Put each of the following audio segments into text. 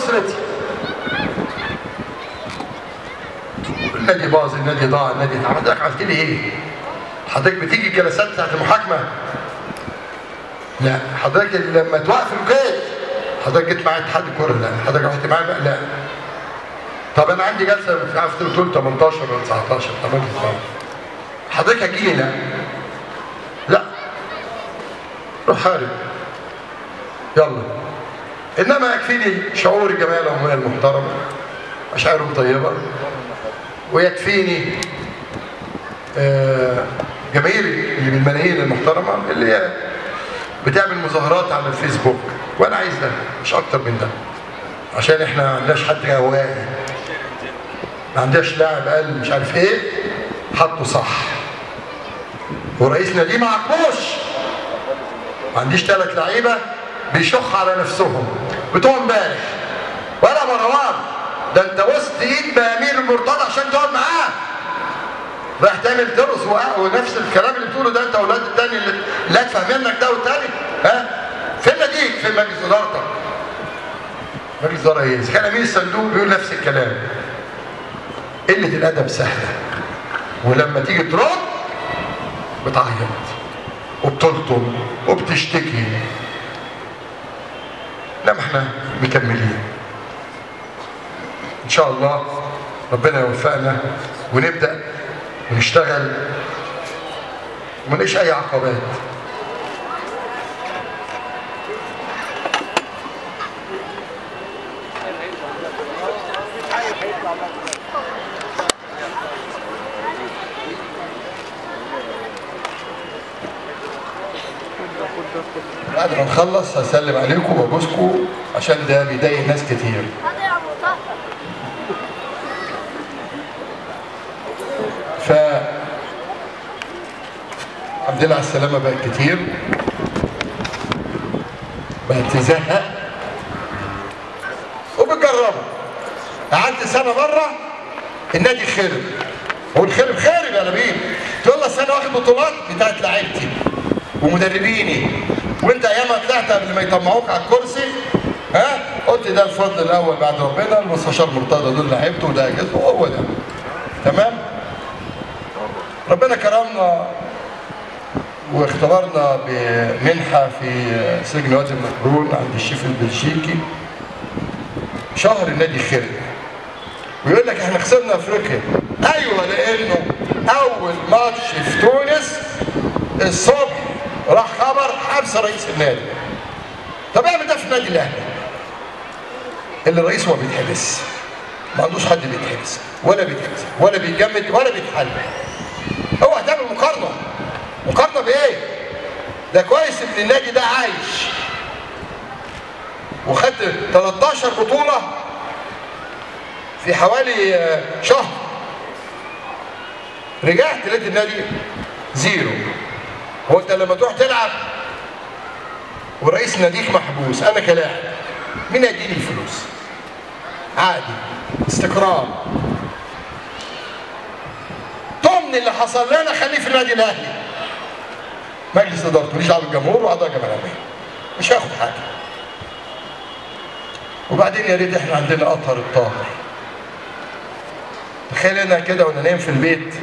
اسرتي النادي باظ النادي ضاع النادي اتعمل حضرتك عملت لي ايه؟ حضرتك بتيجي الجلسات بتاعت المحاكمه لا حضرتك لما توقف القيد حضرتك جيت معايا اتحاد الكوره لا حضرتك رحت معايا بقى لا طب انا عندي جلسه مش عارف تقول 18 ولا 19 تمام حضرتك هتجي لي لا لا روح حارب يلا انما يكفيني شعور الجمعيه العموميه المحترمه مشاعرهم طيبه ويكفيني آه، جماهيري اللي من الملايين المحترمه اللي هي بتعمل مظاهرات على الفيسبوك وانا عايز ده مش اكتر من ده عشان احنا ما عندناش حد هوائي ما عندناش لاعب قال مش عارف ايه حطه صح ورئيس نادي ما عقبوش ما عنديش ثلاث لعيبه بيشخ على نفسهم بتوع امبارح ولا مروان ده انت وسط ايد بامير المرتضى عشان تقعد معاه رايح تعمل ترقص وقع- ونفس الكلام اللي بتقوله ده انت اولاد التاني اللي لا ادفع منك ده والتاني ها فين ناديك في مجلس ادارتك مجلس اداره ايه؟ اذا كان امين الصندوق بيقول نفس الكلام قله الادب سهله ولما تيجي ترد بتعيط وبتلطم وبتشتكي لا ما احنا مكملين ان شاء الله ربنا يوفقنا ونبدا ونشتغل ومنقش اي عقبات بعد ما نخلص هسلم عليكم وابوسكم عشان ده بيضايق ناس كتير هذا يا مطهر ف الحمد لله على السلامة بقت كتير بقت تزهق وبتجربها قعدت سنة بره النادي خرب هو الخرب خارب يا نبيل تقول له أصل انا واخد بطولات بتاعت لعيبتي ومدربيني وانت ايام ما طلعت قبل ما يطمعوك على الكرسي ها قلت ده الفضل الاول بعد ربنا المستشار مرتضى دول لعيبته وده اجازته وهو ده تمام ربنا كرمنا واختبرنا بمنحة في سجن وادي النطرون عند الشيف البلجيكي شهر النادي خير ويقول لك احنا خسرنا افريقيا ايوه لانه اول ماتش في تونس الصبح راح خبر حبس رئيس النادي طب اعمل ده في النادي الاهلي اللي الرئيس هو بيتحبس ما عندوش حد بيتحبس ولا بيتحبس ولا بيتجمد ولا بيتحل اوعى تعمل مقارنه مقارنه بايه؟ ده كويس ان النادي ده عايش وخدت 13 بطوله في حوالي آه، شهر رجعت لقيت النادي زيرو هو انت لما تروح تلعب ورئيس ناديك محبوس انا كلاعب مين هيديني الفلوس؟ عادي استقرار ضمن اللي حصل لنا خليه في النادي الاهلي مجلس ادارته ماليش دعوه بالجمهور واعضاء الجمعيه العاميه مش هاخد حاجه وبعدين يا ريت احنا عندنا اطهر الطاهر تخيل انا كده وانا نايم في البيت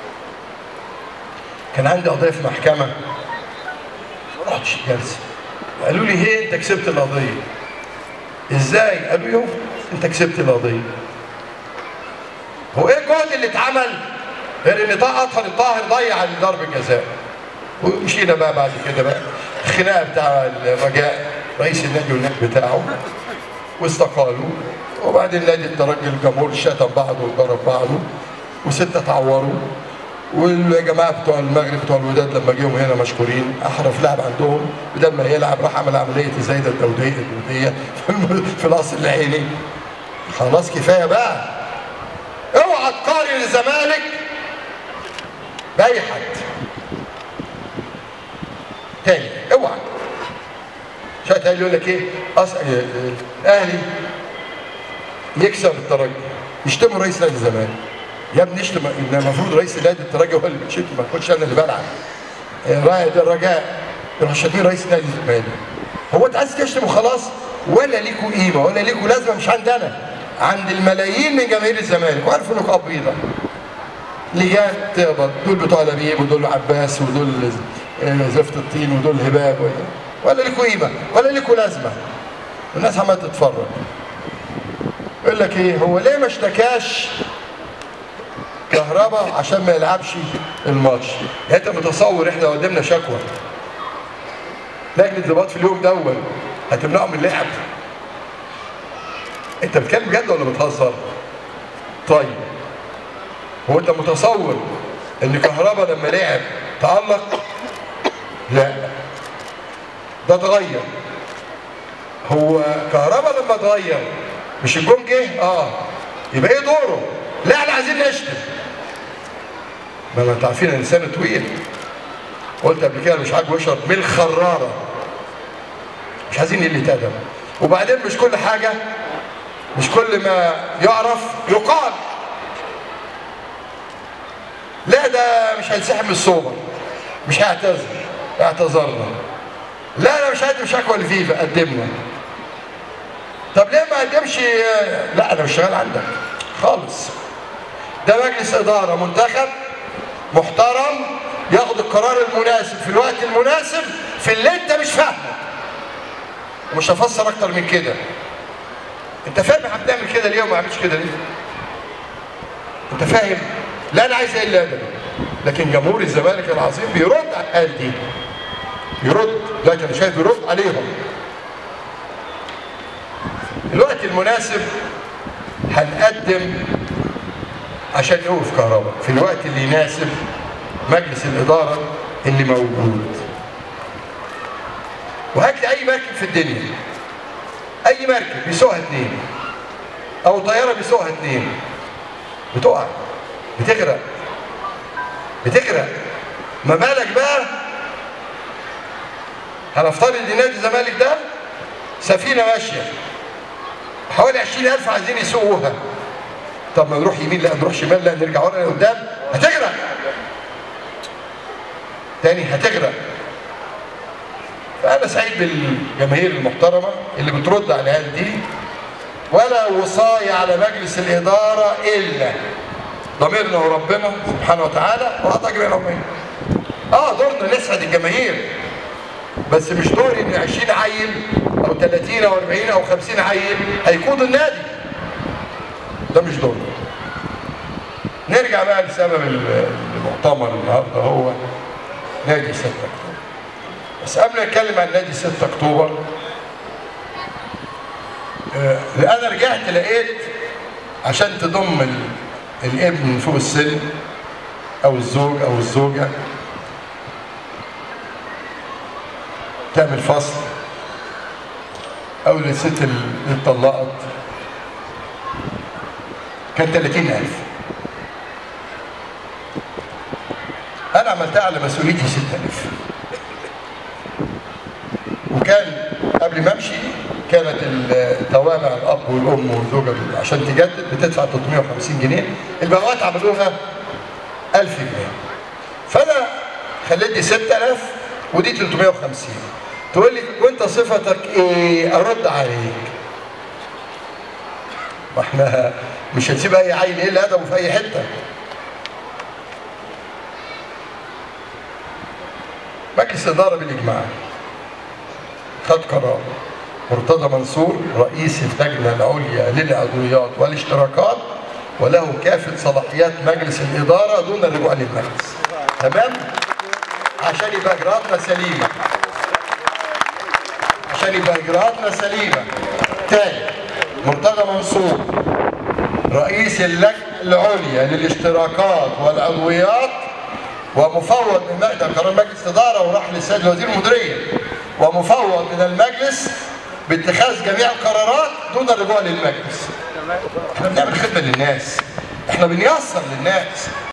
كان عندي قضيه في محكمه ما رحتش الجلسه قالوا لي هي انت كسبت القضيه ازاي؟ قالوا يوم انت كسبت القضيه هو ايه الجهد اللي اتعمل غير ان طه اطهر الطاهر ضيع ضرب الجزاء ومشينا بقى بعد كده بقى الخناقه بتاع الرجاء رئيس النادي والنادي بتاعه واستقالوا وبعدين نادي الترجي الجمهور شتم بعضه وضرب بعضه وستة اتعوروا والجماعه بتوع المغرب بتوع الوداد لما جيهم هنا مشكورين احرف لاعب عندهم بدل ما يلعب راح عمل عمليه الزايده الدوديه الدوديه في الم- في القصر العيني خلاص كفايه بقى اوعى تقارن الزمالك باي حد تاني اوعى شويه تاني يقول لك ايه أص... الاهلي يكسب الترجي يشتموا رئيس نادي الزمالك يا ابني اشتم إن المفروض رئيس نادي الترجي هو اللي بيشتم ما كنتش انا اللي بلعب رائد الرجاء يروح شاتمين رئيس نادي الزمالك هو انت عايز تشتم وخلاص ولا ليكوا قيمه ولا ليكوا لازمه مش عندنا عند الملايين من جماهير الزمالك وعارفوا انكم قبيضه لجان تقبض دول بتوع لبيب ودول عباس ودول آه، زفت الطين ودول هباب ولا ليكوا قيمه ولا ليكوا لازمه الناس عماله تتفرج يقول لك ايه هو ليه ما اشتكاش كهربا عشان ما يلعبش الماتش يعني انت متصور احنا قدامنا شكوى لجنه ضباط في اليوم دوت هتمنعه من اللعب انت بتتكلم بجد ولا بتهزر طيب هو انت متصور ان كهربا لما لعب تألق لا ده اتغير هو كهربا لما اتغير مش الجون جه اه يبقى ايه دوره لا احنا عايزين نشتم ما ما انتوا عارفين الانسان طويل قلت قبل كده مش عاجبه يشرب من الخراره مش عايزين قله ادب وبعدين مش كل حاجه مش كل ما يعرف يقال لا ده مش هينسحب من الصوبه مش هيعتذر اعتذرنا لا انا مش هقدم شكوى لفيفا قدمنا طب ليه ما قدمش لا انا مش شغال عندك خالص ده مجلس اداره منتخب محترم ياخد القرار المناسب في الوقت المناسب في اللي انت مش فاهمه ومش هفسر اكتر من كده انت فاهم احنا بنعمل كده ليه وما عملش كده ليه انت فاهم لا انا عايز اقل ادب لكن جمهور الزمالك العظيم بيرد على الحال دي يرد لكن انا شايف بيرد عليهم الوقت المناسب هنقدم عشان يوقف كهرباء في الوقت اللي يناسب مجلس الإدارة اللي موجود وهات لي أي مركب في الدنيا أي مركب بيسوقها اتنين أو طيارة بيسوقها اتنين بتقع بتغرق بتغرق ما بالك بقى هنفترض ان نادي الزمالك ده سفينه ماشيه حوالي 20000 عايزين يسوقوها طب ما نروح يمين لا نروح شمال لا نرجع ورا قدام هتغرق تاني هتغرق فانا سعيد بالجماهير المحترمه اللي بترد على العيال دي ولا وصاية على مجلس الإدارة إلا ضميرنا وربنا سبحانه وتعالى وأعطى جميع الأمين آه دورنا نسعد الجماهير بس مش دوري إن 20 عيل أو 30 أو 40 أو 50 عيل هيقودوا النادي ده مش دورنا نرجع بقى لسبب المؤتمر النهارده هو نادي 6 اكتوبر بس قبل ما نتكلم عن نادي 6 اكتوبر آه، انا رجعت لقيت عشان تضم ال- الابن من فوق السن او الزوج او الزوجه تعمل فصل او الست اللي اتطلقت كان 30000 انا عملتها على مسؤوليتي 6000 وكان قبل ما امشي كانت التوابع الاب والام والزوجه عشان تجدد بتدفع 350 جنيه البوابات عملوها 1000 جنيه فانا خليت دي 6000 ودي 350 تقول لي وانت صفتك ايه ارد عليك ما احنا مش هنسيب اي عيل ايه ادبه في اي حته مجلس الاداره بالاجماع خد قرار مرتضى منصور رئيس اللجنه العليا للعضويات والاشتراكات وله كافه صلاحيات مجلس الاداره دون الرجوع للمجلس تمام عشان يبقى اجراءاتنا سليمه عشان يبقى اجراءاتنا سليمه تاني مرتضى منصور رئيس اللجنه العليا للاشتراكات والعضويات ومفوض من مجلس قرار مجلس اداره وراح للسيد وزير المديريه ومفوض من المجلس باتخاذ جميع القرارات دون الرجوع للمجلس احنا بنعمل خدمه للناس احنا بنيسر للناس